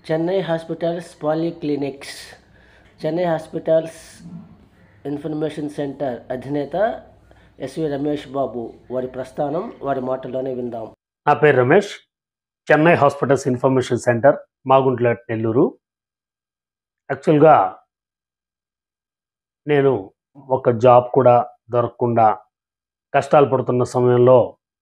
Chennai hospitals polyclinics Chennai hospitals information centre అధినేత ఎస్వి రమేష్ బాబు వారి ప్రస్థానం వారి మాటల్లోనే విందాం నా పేరు Ramesh Chennai hospitals information centre Maguntla Nellore యాక్చువల్గా నేను ఒక జాబ్ కూడా దొరకకుండా కష్టాలు పడుతున్న సమయంలో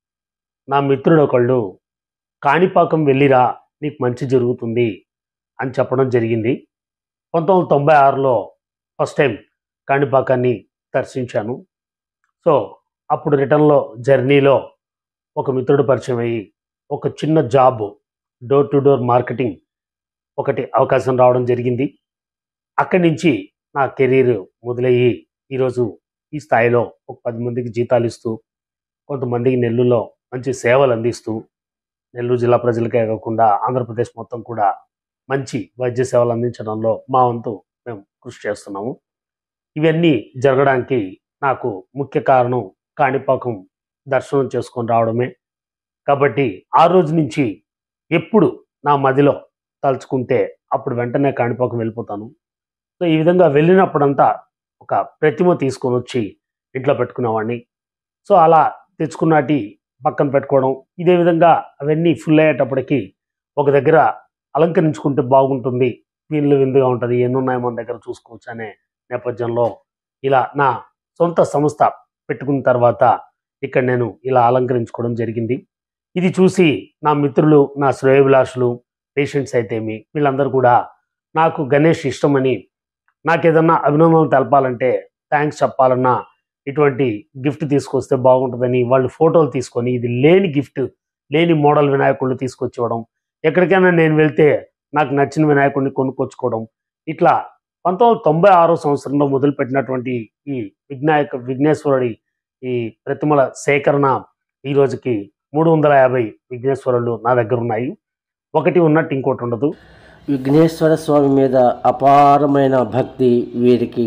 నా మిత్రుడు ఒకళ్ళు కాణిపాకం వెళ్ళిరా నీకు మంచి జరుగుతుంది అని చెప్పడం జరిగింది పంతొమ్మిది వందల తొంభై ఆరులో ఫస్ట్ టైం కాణిపాకాన్ని దర్శించాను సో అప్పుడు రిటర్న్లో జర్నీలో ఒక మిత్రుడు పరిచయం అయ్యి ఒక చిన్న job door to door marketing ఒకటి అవకాశం రావడం జరిగింది అక్కడి నుంచి నా కెరీర్ మొదలయ్యి ఈరోజు ఈ స్థాయిలో ఒక పది మందికి జీతాలు ఇస్తూ కొంతమందికి నెల్లూరులో మంచి సేవలు అందిస్తూ నెల్లూరు జిల్లా ప్రజలకే కాకుండా ఆంధ్రప్రదేశ్ మొత్తం కూడా మంచి వైద్య సేవలు అందించడంలో మా వంతు మేము కృషి చేస్తున్నాము ఇవన్నీ జరగడానికి నాకు ముఖ్య కారణం కాణిపాకం దర్శనం చేసుకొని రావడమే కాబట్టి ఆ రోజు నుంచి ఎప్పుడు నా మదిలో తలుచుకుంటే అప్పుడు వెంటనే కాణిపాకం వెళ్ళిపోతాను సో ఈ విధంగా వెళ్ళినప్పుడంతా ఒక ప్రతిమ తీసుకొని వచ్చి ఇంట్లో పెట్టుకునేవాడిని సో అలా తెచ్చుకున్నటి పక్కన పెట్టుకోవడం ఇదే విధంగా అవన్నీ ఫుల్ అయ్యేటప్పటికి ఒక దగ్గర అలంకరించుకుంటే బాగుంటుంది వీళ్ళు విందుగా ఉంటుంది ఎన్ని ఉన్నాయి మన దగ్గర చూసుకోవచ్చు అనే నేపథ్యంలో ఇలా నా సొంత సంస్థ పెట్టుకున్న తర్వాత ఇక్కడ నేను ఇలా అలంకరించుకోవడం జరిగింది ఇది చూసి నా మిత్రులు నా శ్రేయభిలాషులు పేషెంట్స్ అయితేమి వీళ్ళందరూ కూడా నాకు గణేష్ ఇష్టమని నాకు ఏదన్నా అభినందనలు తెలపాలంటే థ్యాంక్స్ చెప్పాలన్నా ఇటువంటి గిఫ్ట్ తీసుకొస్తే బాగుంటుందని వాళ్ళు ఫోటోలు తీసుకొని ఇది లేని గిఫ్ట్ లేని మోడల్ వినాయకుడిని తీసుకొచ్చి ఇవ్వడం ఎక్కడికైనా నేను వెళ్తే నాకు నచ్చిన వినాయకుడిని కొనుక్కొచ్చుకోవడం ఇట్లా పంతొమ్మిది వందల తొంభై ఆరో సంవత్సరంలో మొదలుపెట్టినటువంటి ఈ విఘ్నాయక విఘ్నేశ్వరుడి ఈ ప్రతిమల సేకరణ ఈ రోజుకి మూడు వందల యాభై విఘ్నేశ్వరులు నా దగ్గర ఉన్నాయి ఒకటి ఉన్నట్టు ఇంకోటి ఉండదు విఘ్నేశ్వర స్వామి మీద అపారమైన భక్తి వీరికి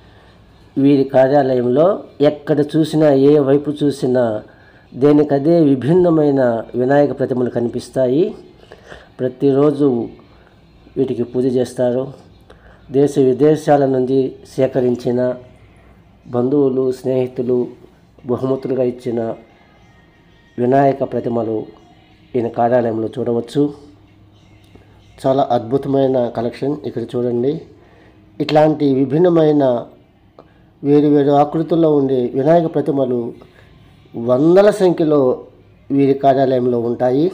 వీరి కార్యాలయంలో ఎక్కడ చూసినా ఏ వైపు చూసినా దేనికదే విభిన్నమైన వినాయక ప్రతిమలు కనిపిస్తాయి ప్రతిరోజు వీటికి పూజ చేస్తారు దేశ విదేశాల నుండి సేకరించిన బంధువులు స్నేహితులు బహుమతులుగా ఇచ్చిన వినాయక ప్రతిమలు ఈయన కార్యాలయంలో చూడవచ్చు చాలా అద్భుతమైన కలెక్షన్ ఇక్కడ చూడండి ఇట్లాంటి విభిన్నమైన వేరు వేరు ఆకృతుల్లో ఉండే వినాయక ప్రతిమలు వందల సంఖ్యలో వీరి కార్యాలయంలో ఉంటాయి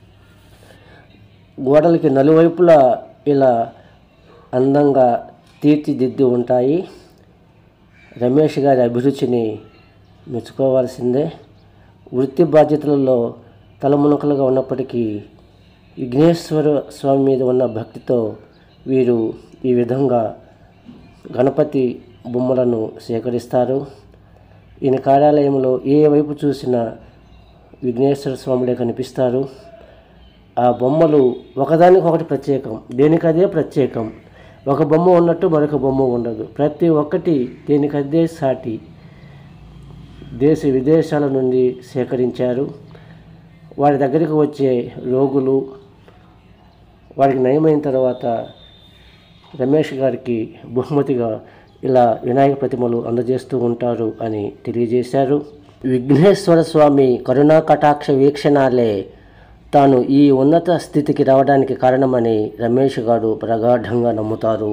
గోడలకి నలువైపులా ఇలా అందంగా తీర్చిదిద్ది ఉంటాయి రమేష్ గారి అభిరుచిని మెచ్చుకోవాల్సిందే వృత్తి బాధ్యతలలో తలమునకలుగా ఉన్నప్పటికీ విఘ్నేశ్వర స్వామి మీద ఉన్న భక్తితో వీరు ఈ విధంగా గణపతి బొమ్మలను సేకరిస్తారు ఈయన కార్యాలయంలో ఏ వైపు చూసినా విఘ్నేశ్వర స్వాములే కనిపిస్తారు ఆ బొమ్మలు ఒకదానికొకటి ప్రత్యేకం దేనికదే ప్రత్యేకం ఒక బొమ్మ ఉన్నట్టు మరొక బొమ్మ ఉండదు ప్రతి ఒక్కటి దేనికదే సాటి దేశ విదేశాల నుండి సేకరించారు వారి దగ్గరికి వచ్చే రోగులు వారికి నయమైన తర్వాత రమేష్ గారికి బహుమతిగా ఇలా వినాయక ప్రతిమలు అందజేస్తూ ఉంటారు అని తెలియజేశారు విఘ్నేశ్వర స్వామి కరుణా కటాక్ష వీక్షణాలే తాను ఈ ఉన్నత స్థితికి రావడానికి కారణమని రమేష్ గారు ప్రగాఢంగా నమ్ముతారు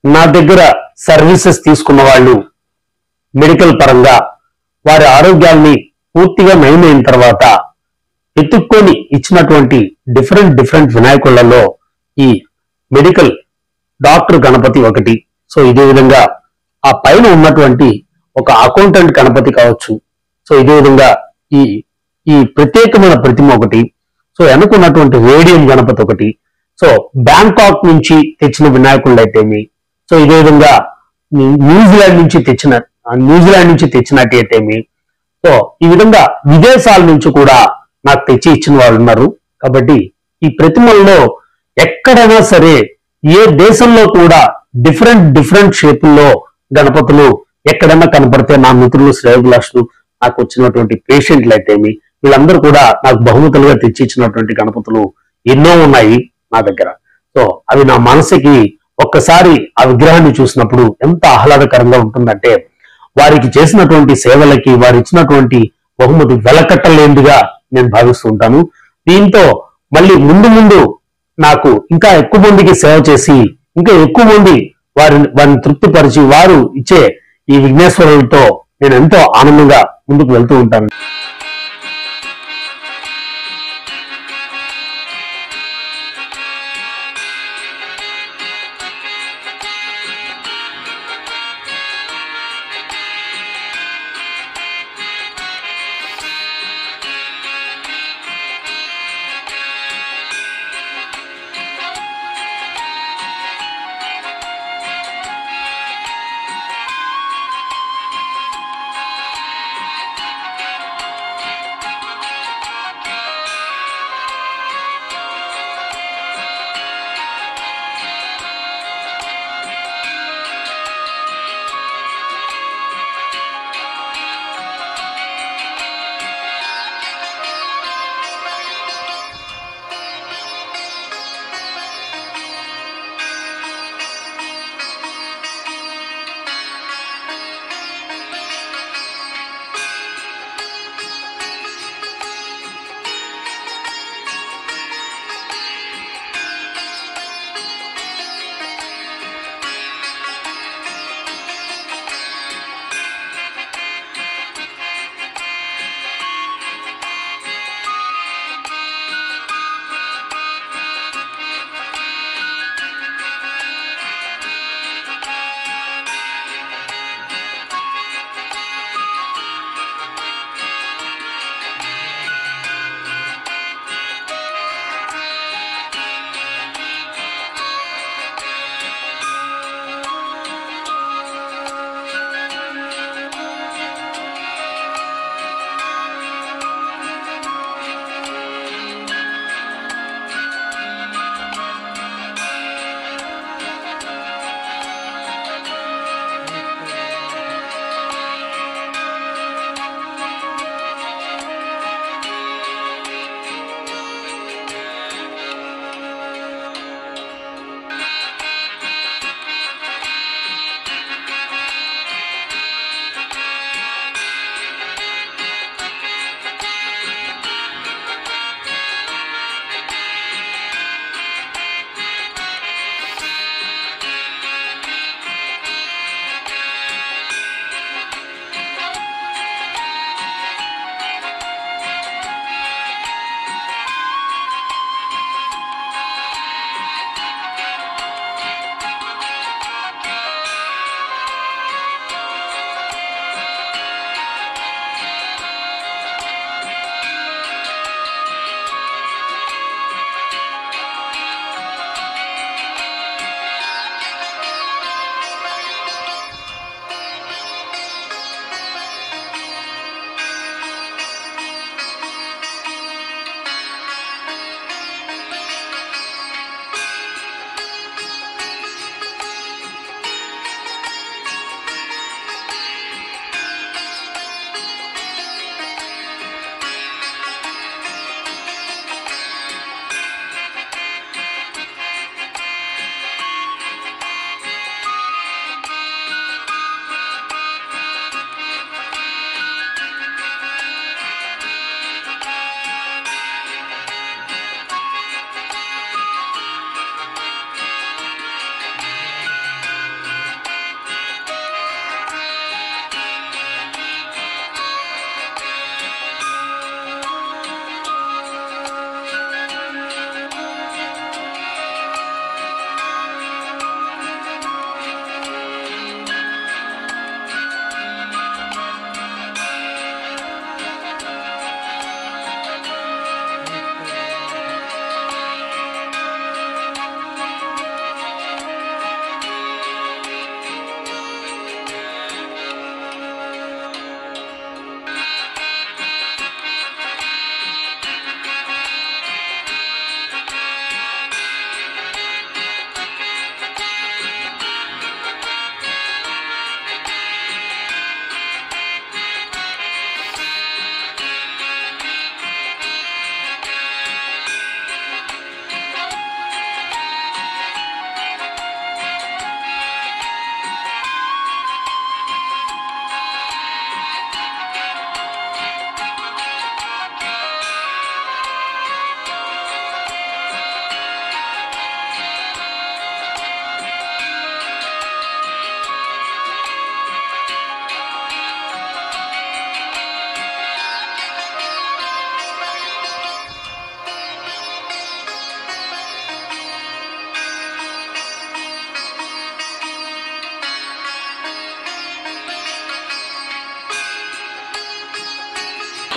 నా దగ్గర సర్వీసెస్ తీసుకున్న వాళ్ళు మెడికల్ పరంగా వారి ఆరోగ్యాల్ని పూర్తిగా నయమైన తర్వాత ఎత్తుక్కొని ఇచ్చినటువంటి డిఫరెంట్ డిఫరెంట్ వినాయకులలో ఈ మెడికల్ డాక్టర్ గణపతి ఒకటి సో ఇదే విధంగా ఆ పైన ఉన్నటువంటి ఒక అకౌంటెంట్ గణపతి కావచ్చు సో ఇదే విధంగా ఈ ఈ ప్రత్యేకమైన ప్రతిమ ఒకటి సో వెనుకున్నటువంటి రేడియం గణపతి ఒకటి సో బ్యాంకాక్ నుంచి తెచ్చిన వినాయకుళ్ళు అయితేమి సో ఇదే విధంగా న్యూ- న్యూజిలాండ్ నుంచి తెచ్చిన ఆ, న్యూజిలాండ్ నుంచి తెచ్చినట్టు అయితేమి సో ఈ విధంగా విదేశాల నుంచి కూడా నాకు తెచ్చి ఇచ్చిన వాళ్ళు ఉన్నారు కాబట్టి ఈ ప్రతిమల్లో ఎక్కడైనా సరే ఏ దేశంలో కూడా డిఫరెంట్ డిఫరెంట్ షేపుల్లో గణపతులు ఎక్కడైనా కనపడితే నా మిత్రులు శ్రేయోభిలాషులు నాకు వచ్చినటువంటి పేషెంట్లు అయితేమి వీళ్ళందరూ కూడా నాకు బహుమతులుగా తెచ్చి ఇచ్చినటువంటి గణపతులు ఎన్నో ఉన్నాయి నా దగ్గర సో అవి నా మనసుకి ఒక్కసారి ఆ విగ్రహాన్ని చూసినప్పుడు ఎంత ఆహ్లాదకరంగా ఉంటుందంటే వారికి చేసినటువంటి సేవలకి వారు ఇచ్చినటువంటి బహుమతి వెలకట్టలేనిదిగా నేను భావిస్తూ ఉంటాను దీంతో మళ్ళీ ముందు ముందు నాకు ఇంకా ఎక్కువ మందికి సేవ చేసి ఇంకా ఎక్కువ మంది వారిని వారిని తృప్తిపరిచి వారు ఇచ్చే ఈ విఘ్నేశ్వరులతో నేను ఎంతో ఆనందంగా ముందుకు వెళ్తూ ఉంటాను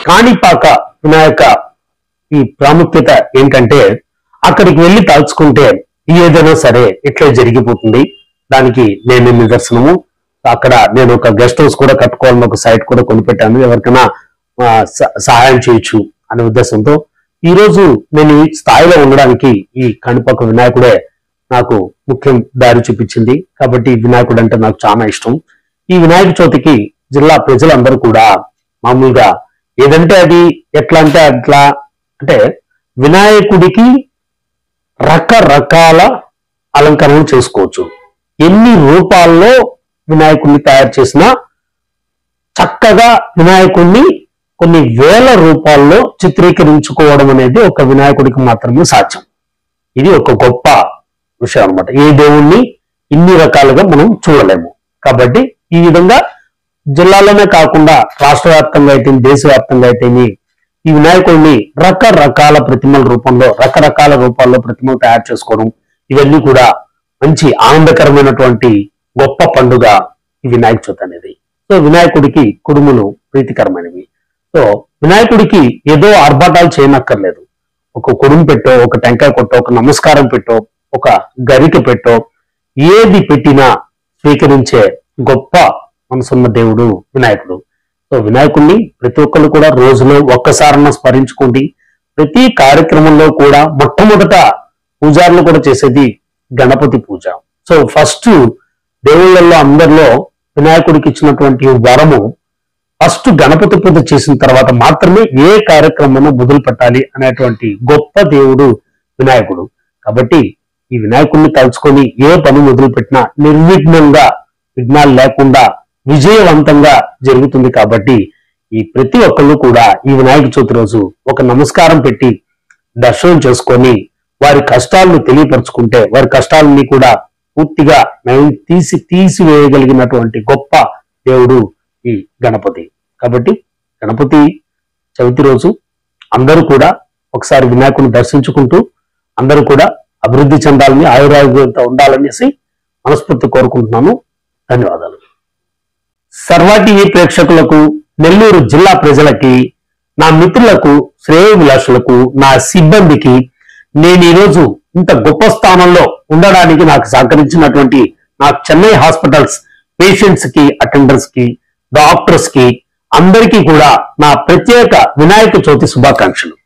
కాణిపాక వినాయక ఈ ప్రాముఖ్యత ఏంటంటే అక్కడికి వెళ్ళి తలుచుకుంటే ఏదైనా సరే ఇట్లే జరిగిపోతుంది దానికి నేను నిదర్శనము అక్కడ నేను ఒక గెస్ట్ హౌస్ కూడా కట్టుకోవాలని ఒక సైట్ కూడా కొనిపెట్టాను ఎవరికైనా ఆ, స- సహాయం చేయొచ్చు అనే ఉద్దేశంతో ఈ రోజు నేను ఈ స్థాయిలో ఉండడానికి ఈ కాణిపాక వినాయకుడే నాకు ముఖ్యం దారి చూపించింది కాబట్టి ఈ వినాయకుడు అంటే నాకు చాలా ఇష్టం ఈ వినాయక చవితికి జిల్లా ప్రజలందరూ కూడా మామూలుగా ఏదంటే అది ఎట్లా అంటే అట్లా అంటే వినాయకుడికి రకరకాల అలంకరణలు చేసుకోవచ్చు ఎన్ని రూపాల్లో వినాయకుడిని తయారు చేసినా చక్కగా వినాయకుడిని కొన్ని వేల రూపాల్లో చిత్రీకరించుకోవడం అనేది ఒక వినాయకుడికి మాత్రమే సాధ్యం ఇది ఒక గొప్ప విషయం అన్నమాట ఏ దేవుణ్ణి ఇన్ని రకాలుగా మనం చూడలేము కాబట్టి ఈ విధంగా జిల్లాలోనే కాకుండా రాష్ట్ర వ్యాప్తంగా అయితే దేశవ్యాప్తంగా అయితే ఈ వినాయకుడిని రకరకాల ప్రతిమల రూపంలో రకరకాల రూపాల్లో ప్రతిమలు తయారు చేసుకోవడం ఇవన్నీ కూడా మంచి ఆనందకరమైనటువంటి గొప్ప పండుగ ఈ వినాయక చవితి అనేది సో వినాయకుడికి కుడుములు ప్రీతికరమైనవి సో వినాయకుడికి ఏదో ఆర్భాటాలు చేయనక్కర్లేదు ఒక కుడుము పెట్టో ఒక టెంకాయ కొట్టో ఒక నమస్కారం పెట్టో ఒక గరిక పెట్టో ఏది పెట్టినా స్వీకరించే గొప్ప మనసున్న దేవుడు వినాయకుడు సో వినాయకుడిని ప్రతి ఒక్కరు కూడా రోజులో ఒక్కసారన్నా స్మరించుకోండి ప్రతి కార్యక్రమంలో కూడా మొట్టమొదట పూజారులు కూడా చేసేది గణపతి పూజ సో ఫస్ట్ దేవుళ్ళల్లో అందరిలో వినాయకుడికి ఇచ్చినటువంటి వరము ఫస్ట్ గణపతి పూజ చేసిన తర్వాత మాత్రమే ఏ కార్యక్రమం మొదలు పెట్టాలి అనేటువంటి గొప్ప దేవుడు వినాయకుడు కాబట్టి ఈ వినాయకుడిని తలుచుకొని ఏ పని మొదలు పెట్టినా నిర్విఘ్నంగా విఘ్నాలు లేకుండా విజయవంతంగా జరుగుతుంది కాబట్టి ఈ ప్రతి ఒక్కళ్ళు కూడా ఈ వినాయక చవితి రోజు ఒక నమస్కారం పెట్టి దర్శనం చేసుకొని వారి కష్టాలను తెలియపరచుకుంటే వారి కష్టాలని కూడా పూర్తిగా నయం తీసి తీసివేయగలిగినటువంటి గొప్ప దేవుడు ఈ గణపతి కాబట్టి గణపతి చవితి రోజు అందరూ కూడా ఒకసారి వినాయకుడిని దర్శించుకుంటూ అందరూ కూడా అభివృద్ధి చెందాలని ఆయురారోగ్యంతో ఉండాలనేసి మనస్ఫూర్తి కోరుకుంటున్నాను ధన్యవాదాలు సర్వా టీవీ ప్రేక్షకులకు నెల్లూరు జిల్లా ప్రజలకి నా మిత్రులకు శ్రేయోభిలాషులకు నా సిబ్బందికి నేను ఈరోజు ఇంత గొప్ప స్థానంలో ఉండడానికి నాకు సహకరించినటువంటి నా చెన్నై హాస్పిటల్స్ పేషెంట్స్ కి అటెండర్స్ కి డాక్టర్స్ కి అందరికీ కూడా నా ప్రత్యేక వినాయక చవితి శుభాకాంక్షలు